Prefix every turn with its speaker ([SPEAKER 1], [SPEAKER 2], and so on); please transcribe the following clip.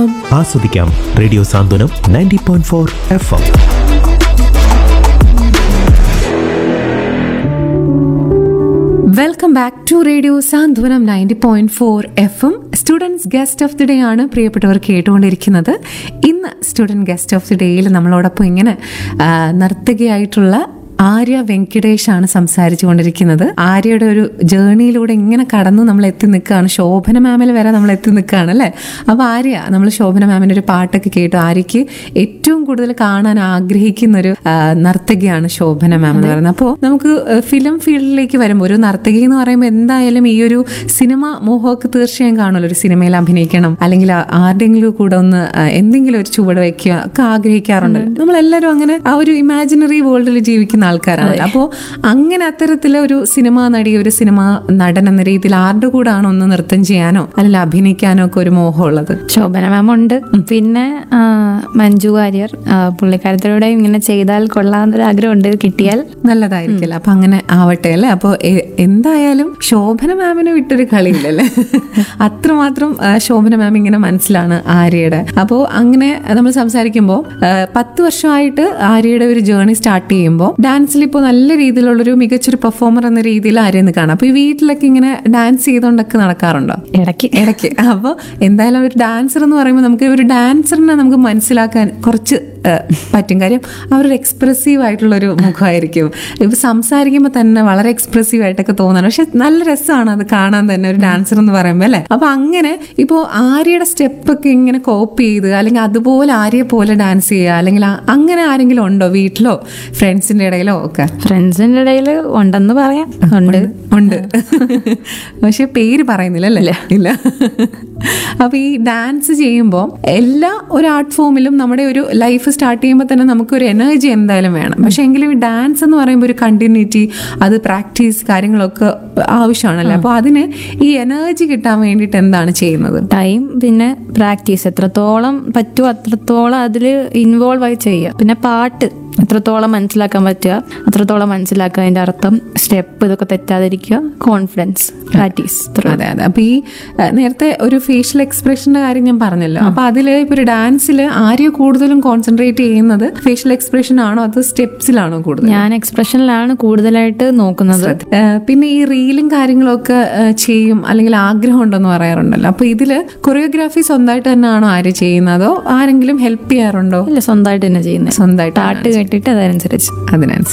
[SPEAKER 1] കേൾക്കാം ആസ്വദിക്കാം radio Santhwanam ninety point four F M
[SPEAKER 2] welcome back to radio Santhwanam ninety point four F M students guest of the day ആണ് പ്രിയപ്പെട്ടവർ കേട്ടുകൊണ്ടിരിക്കുന്നത് ഇന്ന് student guest of the ഡേയിൽ നമ്മളോടൊപ്പം ഇങ്ങനെ ആ, നർത്തകിയായിട്ടുള്ള ആര്യ വെങ്കിടേഷ് ആണ് സംസാരിച്ചു കൊണ്ടിരിക്കുന്നത് ആര്യയുടെ ഒരു ജേണിയിലൂടെ ഇങ്ങനെ കടന്നു നമ്മൾ എത്തി നിൽക്കുകയാണ് ശോഭന മാമിൽ വരെ നമ്മൾ എത്തി നിൽക്കുകയാണ് അല്ലേ അപ്പോൾ ആര്യ നമ്മൾ ശോഭന മാമിൻ്റെ ഒരു പാട്ടൊക്കെ കേട്ടു ആര്യയ്ക്ക് ഏറ്റവും കൂടുതൽ കാണാൻ ആഗ്രഹിക്കുന്ന ഒരു ആ, നർത്തകിയാണ് ശോഭന മാം എന്ന് പറയുന്നത് അപ്പോൾ നമുക്ക് ഫിലിം ഫീൽഡിലേക്ക് വരുമ്പോൾ ഒരു നർത്തകി എന്ന് പറയുമ്പോൾ എന്തായാലും ഈ ഒരു സിനിമ മോഹമൊക്കെ തീർച്ചയായും കാണുമല്ലോ ഒരു സിനിമയിൽ അഭിനയിക്കണം അല്ലെങ്കിൽ ആ- ആരുടെങ്കിലും കൂടെ ഒന്ന് ആ, എന്തെങ്കിലും ഒരു ചുവട് വയ്ക്കുക ഒക്കെ ആഗ്രഹിക്കാറുണ്ട് നമ്മളെല്ലാവരും അങ്ങനെ ആ ഒരു ഇമാജിനറി വേൾഡിൽ ജീവിക്കുന്ന ആൾക്കാരാണ് അപ്പോൾ അങ്ങനെ അത്തരത്തിലെ ഒരു സിനിമ നടി ഒരു സിനിമ നടൻ എന്ന രീതിയിൽ ആരുടെ കൂടാണ് ഒന്ന് നൃത്തം ചെയ്യാനോ അല്ലെങ്കിൽ അഭിനയിക്കാനോ ഒക്കെ ഒരു മോഹമുള്ളത്
[SPEAKER 3] ശോഭന മാം ഉണ്ട് പിന്നെ ആ, മഞ്ജു വാര്യർ ആ, പുള്ളിക്കാരത്തിലൂടെ ഇങ്ങനെ ചെയ്താൽ കൊള്ളാമെന്നൊരു ആഗ്രഹമുണ്ട് കിട്ടിയാൽ
[SPEAKER 2] നല്ലതായിരിക്കില്ല അപ്പൊ അങ്ങനെ ആവട്ടെ അല്ലേ അപ്പൊ എ- എന്തായാലും ശോഭന മാമിനെ വിട്ടൊരു കളിയില്ലല്ലേ അത്രമാത്രം ആ, ശോഭന മാം ഇങ്ങനെ മനസ്സിലാണ് ആര്യയുടെ അപ്പോൾ അങ്ങനെ നമ്മൾ സംസാരിക്കുമ്പോൾ പത്ത് വർഷമായിട്ട് ആര്യയുടെ ഒരു ജേർണി സ്റ്റാർട്ട് ചെയ്യുമ്പോൾ ഡാൻസിൽ ഇപ്പോൾ നല്ല രീതിയിലുള്ളൊരു മികച്ചൊരു പെർഫോമർ എന്ന രീതിയിൽ ആര്യന്ന് കാണാം അപ്പൊ ഈ വീട്ടിലൊക്കെ ഇങ്ങനെ ഡാൻസ് ചെയ്തുകൊണ്ടൊക്കെ നടക്കാറുണ്ടോ
[SPEAKER 3] ഇടയ്ക്ക്
[SPEAKER 2] ഇടയ്ക്ക് അപ്പോൾ എന്തായാലും ഒരു ഡാൻസർ എന്ന് പറയുമ്പോൾ നമുക്ക് ഒരു ഡാൻസറിനെ നമുക്ക് മനസ്സിലാക്കാൻ കുറച്ച് ഏഹ്, പറ്റും കാര്യം അവരൊരു എക്സ്പ്രസീവ് ആയിട്ടുള്ള ഒരു മുഖമായിരിക്കും ഇപ്പൊ സംസാരിക്കുമ്പോൾ തന്നെ വളരെ എക്സ്പ്രസീവ് ആയിട്ടൊക്കെ തോന്നാണ് പക്ഷെ നല്ല രസമാണ് അത് കാണാൻ തന്നെ ഒരു ഡാൻസർ എന്ന് പറയുമ്പോൾ അല്ലേ അപ്പൊ അങ്ങനെ ഇപ്പോൾ ആര്യയുടെ സ്റ്റെപ്പൊക്കെ ഇങ്ങനെ കോപ്പി ചെയ്ത് അല്ലെങ്കിൽ അതുപോലെ ആര്യയെ പോലെ ഡാൻസ് ചെയ്യുക അല്ലെങ്കിൽ ആ- അങ്ങനെ ആരെങ്കിലും ഉണ്ടോ വീട്ടിലോ ഫ്രണ്ട്സിന്റെ ഇടയിലോ ഒക്കെ
[SPEAKER 3] ഫ്രണ്ട്സിന്റെ ഇടയിൽ ഉണ്ടെന്ന് പറയാം ഉണ്ട്
[SPEAKER 2] ഉണ്ട് പക്ഷെ പേര് പറയുന്നില്ല അല്ലേ ഇല്ല അപ്പൊ ഈ ഡാൻസ് ചെയ്യുമ്പോൾ എല്ലാ ഒരു ആർട്ട് ഫോമിലും നമ്മുടെ ഒരു ലൈഫ് സ്റ്റാർട്ട് ചെയ്യുമ്പോൾ തന്നെ നമുക്കൊരു എനർജി എന്തായാലും വേണം പക്ഷെ എങ്കിലും ഈ ഡാൻസ് എന്ന് പറയുമ്പോൾ ഒരു കണ്ടിന്യൂറ്റി അത് പ്രാക്ടീസ് കാര്യങ്ങളൊക്കെ ആവശ്യമാണല്ലോ അപ്പോൾ അതിന് ഈ എനർജി കിട്ടാൻ വേണ്ടിയിട്ട് എന്താണ് ചെയ്യുന്നത്
[SPEAKER 3] ടൈം പിന്നെ പ്രാക്ടീസ് എത്രത്തോളം പറ്റുമോ അത്രത്തോളം അതിൽ ഇൻവോൾവ് ആയി ചെയ്യുക പിന്നെ പാട്ട് എത്രത്തോളം മനസ്സിലാക്കാൻ പറ്റുക അത്രത്തോളം മനസ്സിലാക്കുക അതിന്റെ അർത്ഥം സ്റ്റെപ്പ് ഇതൊക്കെ തെറ്റാതിരിക്കുക കോൺഫിഡൻസ് പ്രാക്ടീസ്
[SPEAKER 2] അതെ അതെ അപ്പൊ ഈ അഹ്, നേരത്തെ ഒരു ഫേഷ്യൽ എക്സ്പ്രഷന്റെ കാര്യം ഞാൻ പറഞ്ഞല്ലോ അപ്പൊ അതില് ഇപ്പൊ ഒരു ഡാൻസിൽ ആര്യ കൂടുതലും കോൺസെൻട്രേറ്റ് ചെയ്യുന്നത് ഫേഷ്യൽ എക്സ്പ്രഷൻ ആണോ അതോ സ്റ്റെപ്സിലാണോ കൂടുതൽ
[SPEAKER 3] ഞാൻ എക്സ്പ്രഷനിലാണ് കൂടുതലായിട്ട് നോക്കുന്നത്
[SPEAKER 2] ഏഹ് പിന്നെ ഈ റീലും കാര്യങ്ങളൊക്കെ ഏഹ് ചെയ്യും അല്ലെങ്കിൽ ആഗ്രഹം ഉണ്ടെന്ന് പറയാറുണ്ടല്ലോ അപ്പൊ ഇതില് കൊറിയോഗ്രാഫി സ്വന്തമായിട്ട് തന്നെയാണോ ആര് ചെയ്യുന്നത് അതോ ആരെങ്കിലും ഹെൽപ്പ് ചെയ്യാറുണ്ടോ
[SPEAKER 3] ഇല്ല സ്വന്തമായിട്ട് തന്നെ ചെയ്യുന്നത്
[SPEAKER 2] സ്വന്തമായിട്ട്
[SPEAKER 3] പാട്ട് കേട്ടിട്ട് അതനുസരിച്ച്
[SPEAKER 2] അതിനനുസരിച്ച്